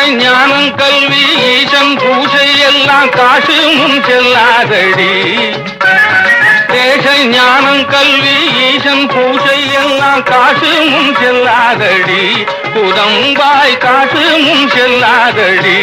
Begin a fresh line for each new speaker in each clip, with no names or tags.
ஞானம் கல்வி ஈசன் பூசை எல்லாம் காசு முன் செல்லாதடி தேச ஞானம் கல்வி ஈசன் பூசை எல்லாம் காசு முன் செல்லாதடி புதம்பாய் காசு முன் செல்லாதடி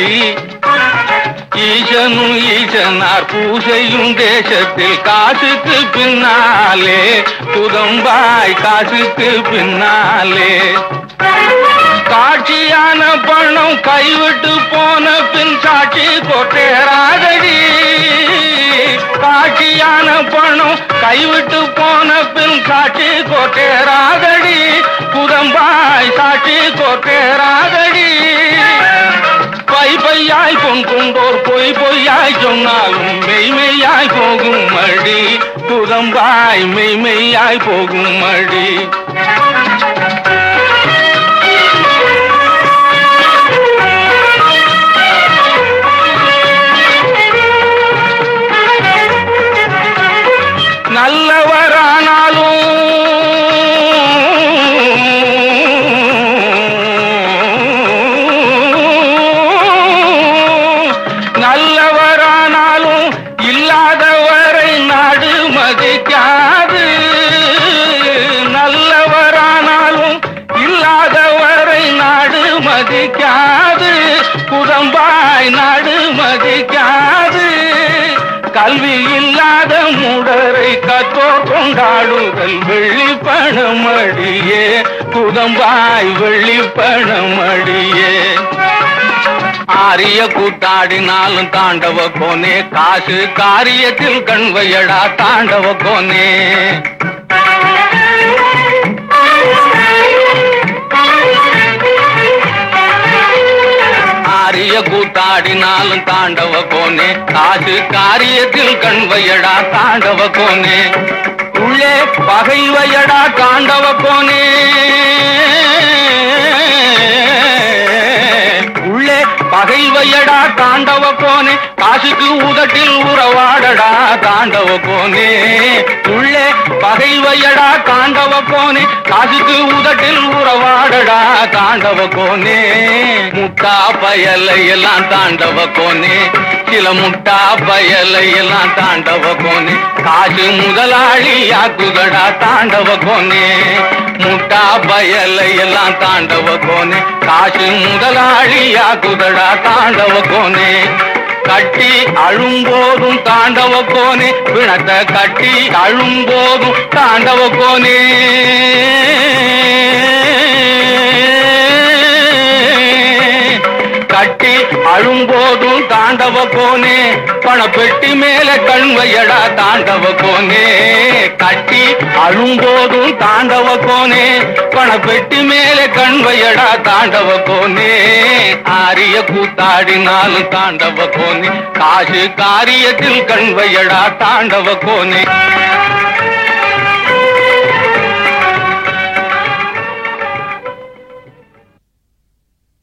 ஈசனும் ஈசனார் பூசையும் தேசத்தில் காசுக்கு பின்னாலே புதம்பாய் காசுக்கு பின்னாலே காட்சியான பணம் கைவிட்டு போன பின் சாட்சி கொட்டேராதடி காட்சியான பணம் கைவிட்டு போன பின் சாட்சி கொட்டேராதடி புதம்பாய் சாட்சி கொட்டேராதடி பை பையாய் பொன் கொண்டோர் பொய் பொய்யாய் சொன்னாலும் மெய்மெய்யாய் போகும் மடி புதம்பாய் மெய்மெய்யாய் போகும் மடி நல்லவரானாலும் நல்லவரானாலும் இல்லாதவரை நாடு மதிக்காது நல்லவரானாலும் இல்லாதவரை நாடு மதிக்காது புதம்பாய் நாடு மதிக்காது கல்வி இல்லாத மூடரை கத்தோர் கொண்டாடுதல் வெள்ளி பணமடியே குதம்பாய் வெள்ளி பணமடியே ஆரிய கூத்தாடினாலும் தாண்டவ கோனே காசு காரியத்தில் கண்வையடா தாண்டவ கோனே ஆரிய கூத்தாடினாலும் தாண்டவ கோனே காசு காரியத்தில் கண்வையடா தாண்டவ கோனே உள்ளே பகைவையடா தாண்டவ கோனே உள்ளே பகைவையடா தாண்டவ கோனே காசுக்கு உதட்டில் உறவாடடா தாண்டவ கோனே உள்ளே பகைவையடா தாண்டவ கோனே காசுக்கு உதட்டில் உறவாடடா தாண்டவ கோனே முட்டா பயலை எல்லாம் தாண்டவ கோனே சில முட்டா பயலை எல்லாம் தாண்டவ கோனே காசு முதலாளி ஆக்குதடா தாண்டவ கோனே முட்டா பயலை எல்லாம் தாண்டவ கோனே காசு முதலாளி ஆக்குதடா தாண்டவ கோனே கட்டி அழும்போதும் தாண்டவ கோனே பிணத்தை கட்டி அழும்போதும் தாண்டவ கோனே கட்டி அழும்போதும் தாண்டவ கோனே பணப்பெட்டி மேல கண்வையடா தாண்டவ கோனே கட்டி அழும்போதும் தாண்டவ கோனே பணப்பெட்டி மேல கண்வையடா தாண்டவ கோனே ஆரிய கூத்தாடினாலும் தாண்டவ கோனே காசு காரியத்தில் கண்வையடா தாண்டவ கோனே